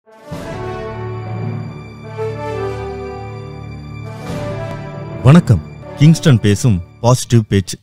வணக்கம் கிங்ஸ்டன் பேசும் பாசிட்டிவ் பேச்சு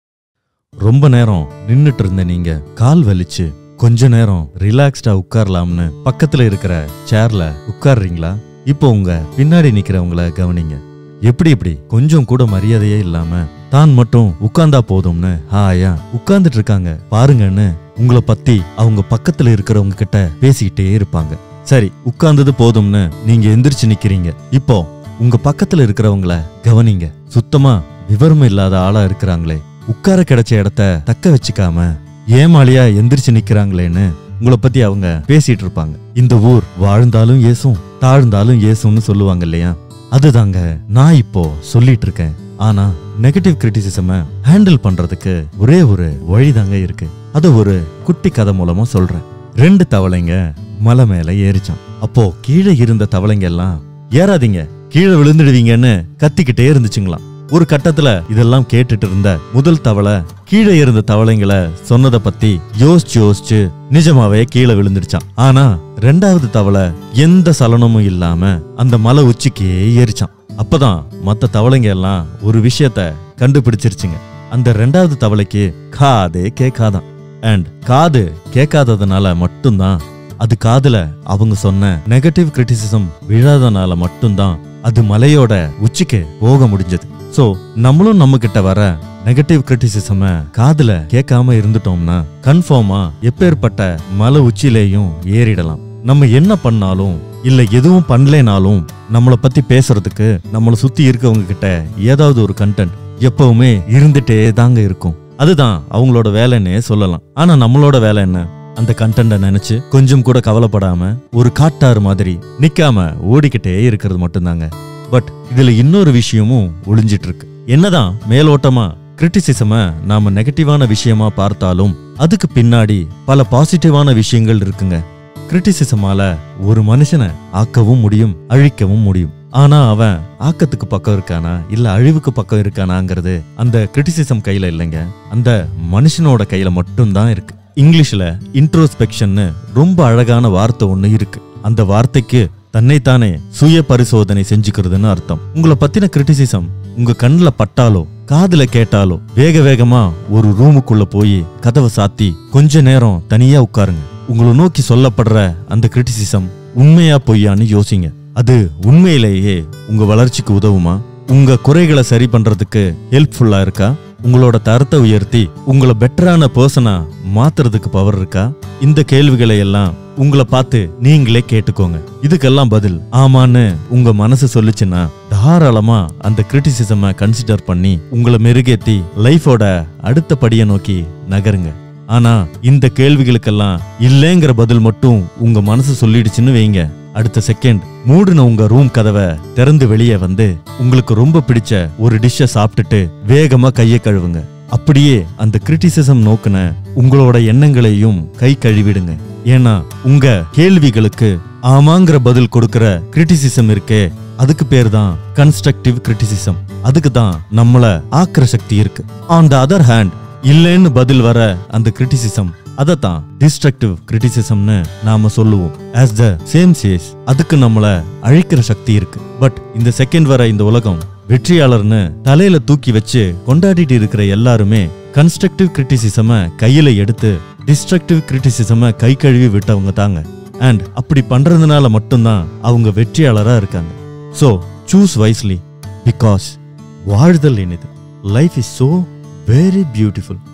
ரொம்ப நேரம் நின்னுட்டு இருந்த நீங்க கால் வலிச்சு கொஞ்ச நேரம் ரிலாக்ஸ்டா உட்காரலாம்னு பக்கத்துல இருக்கிற சேர்ல உட்கார்றீங்களா இப்போ உங்க பின்னாடி நிக்கிறவங்கள கவனிங்க எப்படி இப்படி கொஞ்சம் கூட மரியாதையே இல்லாம தான் மட்டும் உட்கார்ந்தா போதும்னு ஹாயா உட்கார்ந்துட்டு இருக்காங்க பாருங்கன்னு உங்களை பத்தி அவங்க பக்கத்துல இருக்கிறவங்க கிட்ட பேசிக்கிட்டே இருப்பாங்க சரி உட்கார்ந்தது போதும்னு நீங்க எந்திரிச்சு நிக்கிறீங்க இப்போ உங்க பக்கத்துல இருக்கிறவங்கள கவனிங்க சுத்தமா விவரம் இல்லாத ஆளா இருக்கிறாங்களே உட்கார கிடைச்ச இடத்த தக்க வச்சுக்காம ஏமாளியா எந்திரிச்சு நிக்கிறாங்களேன்னு உங்களை பத்தி அவங்க பேசிட்டு இருப்பாங்க இந்த ஊர் வாழ்ந்தாலும் ஏசும் தாழ்ந்தாலும் ஏசும்னு சொல்லுவாங்க இல்லையா அதுதாங்க நான் இப்போ சொல்லிட்டு இருக்கேன் ஆனா நெகட்டிவ் கிரிட்டிசிசம ஹேண்டில் பண்றதுக்கு ஒரே ஒரு வழிதாங்க இருக்கு அத ஒரு குட்டி கதை மூலமா சொல்றேன் ரெண்டு தவளைங்க மலை மேல ஏறிச்சான் அப்போ கீழே இருந்த தவளைங்க எல்லாம் ஏறாதீங்க கீழே விழுந்துடுவீங்கன்னு கத்திக்கிட்டே இருந்துச்சுங்களாம் ஒரு கட்டத்துல இதெல்லாம் கேட்டுட்டு இருந்த முதல் தவளை கீழே இருந்த தவளைங்களை சொன்னதை பத்தி யோசிச்சு யோசிச்சு நிஜமாவே கீழே விழுந்துடுச்சான் ஆனா ரெண்டாவது தவளை எந்த சலனமும் இல்லாம அந்த மலை உச்சிக்கே ஏறிச்சான் அப்பதான் மத்த தவளைங்க எல்லாம் ஒரு விஷயத்த கண்டுபிடிச்சிருச்சுங்க அந்த ரெண்டாவது தவளைக்கு காதே கேட்காதான் அண்ட் காது கேட்காததுனால மட்டும்தான் அது காதுல அவங்க சொன்ன நெகட்டிவ் கிரிட்டிசிசம் விழாதனால மட்டும்தான் அது மலையோட உச்சிக்கு போக முடிஞ்சது சோ நம்மளும் நம்ம கிட்ட வர நெகட்டிவ் கிரிட்டிசிசம காதுல கேட்காம இருந்துட்டோம்னா கன்ஃபார்மா எப்பேற்பட்ட மலை உச்சிலேயும் ஏறிடலாம் நம்ம என்ன பண்ணாலும் இல்ல எதுவும் பண்ணலைனாலும் நம்மள பத்தி பேசுறதுக்கு நம்மள சுத்தி இருக்கவங்க கிட்ட ஏதாவது ஒரு கண்டென்ட் எப்பவுமே இருந்துட்டே தாங்க இருக்கும் அதுதான் அவங்களோட வேலைன்னே சொல்லலாம் ஆனா நம்மளோட வேலை என்ன அந்த கண்டென்ட நினைச்சு கொஞ்சம் கூட கவலைப்படாம ஒரு காட்டாறு மாதிரி நிக்காம ஓடிக்கிட்டே இருக்கிறது மட்டும்தாங்க பட் இதுல இன்னொரு விஷயமும் ஒளிஞ்சிட்டு இருக்கு என்னதான் மேலோட்டமா கிரிட்டிசிசம நாம நெகட்டிவான விஷயமா பார்த்தாலும் அதுக்கு பின்னாடி பல பாசிட்டிவான விஷயங்கள் இருக்குங்க கிரிட்டிசிசமால ஒரு மனுஷனை ஆக்கவும் முடியும் அழிக்கவும் முடியும் ஆனா அவன் ஆக்கத்துக்கு பக்கம் இருக்கானா இல்ல அழிவுக்கு பக்கம் இருக்கானாங்கிறது அந்த கிரிட்டிசிசம் கையில இல்லைங்க அந்த மனுஷனோட கையில மட்டும்தான் இருக்கு இங்கிலீஷ்ல இன்ட்ரோஸ்பெக்ஷன்னு ரொம்ப அழகான வார்த்தை ஒண்ணு இருக்கு அந்த வார்த்தைக்கு தன்னைத்தானே சுய பரிசோதனை செஞ்சுக்கிறதுன்னு அர்த்தம் உங்களை பத்தின கிரிட்டிசிசம் உங்க கண்ணுல பட்டாலோ காதுல கேட்டாலோ வேக வேகமா ஒரு ரூமுக்குள்ள போய் கதவை சாத்தி கொஞ்ச நேரம் தனியா உட்காருங்க உங்களை நோக்கி சொல்லப்படுற அந்த கிரிட்டிசிசம் உண்மையா பொய்யான்னு யோசிங்க அது உண்மையிலேயே உங்க வளர்ச்சிக்கு உதவுமா உங்க குறைகளை சரி பண்றதுக்கு ஹெல்ப்ஃபுல்லா இருக்கா உங்களோட தரத்தை உயர்த்தி உங்களை பெட்டரான பர்சனா மாத்துறதுக்கு பவர் இருக்கா இந்த கேள்விகளை எல்லாம் உங்களை பார்த்து நீங்களே கேட்டுக்கோங்க இதுக்கெல்லாம் பதில் ஆமான்னு உங்க மனசு சொல்லுச்சுன்னா தாராளமா அந்த கிரிட்டிசிசம கன்சிடர் பண்ணி உங்களை மெருகேத்தி லைஃபோட அடுத்த படியை நோக்கி நகருங்க ஆனா இந்த கேள்விகளுக்கெல்லாம் இல்லைங்கிற பதில் மட்டும் உங்க மனசு சொல்லிடுச்சுன்னு வைங்க அடுத்த செகண்ட் மூடுன உங்க ரூம் கதவை திறந்து வெளியே வந்து உங்களுக்கு ரொம்ப பிடிச்ச ஒரு டிஷ்ஷை சாப்பிட்டுட்டு வேகமா கையை கழுவுங்க அப்படியே அந்த கிரிட்டிசிசம் நோக்குன உங்களோட எண்ணங்களையும் கை கழுவிடுங்க ஏன்னா உங்க கேள்விகளுக்கு ஆமாங்கிற பதில் கொடுக்கிற கிரிட்டிசிசம் இருக்கே அதுக்கு பேர் தான் கன்ஸ்ட்ரக்டிவ் கிரிட்டிசிசம் அதுக்கு தான் நம்மள ஆக்கிற சக்தி இருக்கு ஆன் த அதர் ஹேண்ட் இல்லைன்னு பதில் வர அந்த கிரிட்டிசிசம் அதத்தான் டிஸ்ட்ரக்டிவ் கிரிட்டிசிசம்னு நாம சொல்லுவோம் ஆஸ் த சேம் சேஸ் அதுக்கு நம்மள அழிக்கிற சக்தி இருக்கு பட் இந்த செகண்ட் வர இந்த உலகம் வெற்றியாளர்னு தலையில தூக்கி வச்சு கொண்டாடிட்டு இருக்கிற எல்லாருமே கன்ஸ்ட்ரக்டிவ் கிரிட்டிசிசம கையில எடுத்து டிஸ்ட்ரக்டிவ் கிரிட்டிசிசம கை கழுவி விட்டவங்க தாங்க அண்ட் அப்படி பண்றதுனால மட்டும்தான் அவங்க வெற்றியாளரா இருக்காங்க ஸோ சூஸ் வைஸ்லி பிகாஸ் வாழ்தல் இனிது life is so very beautiful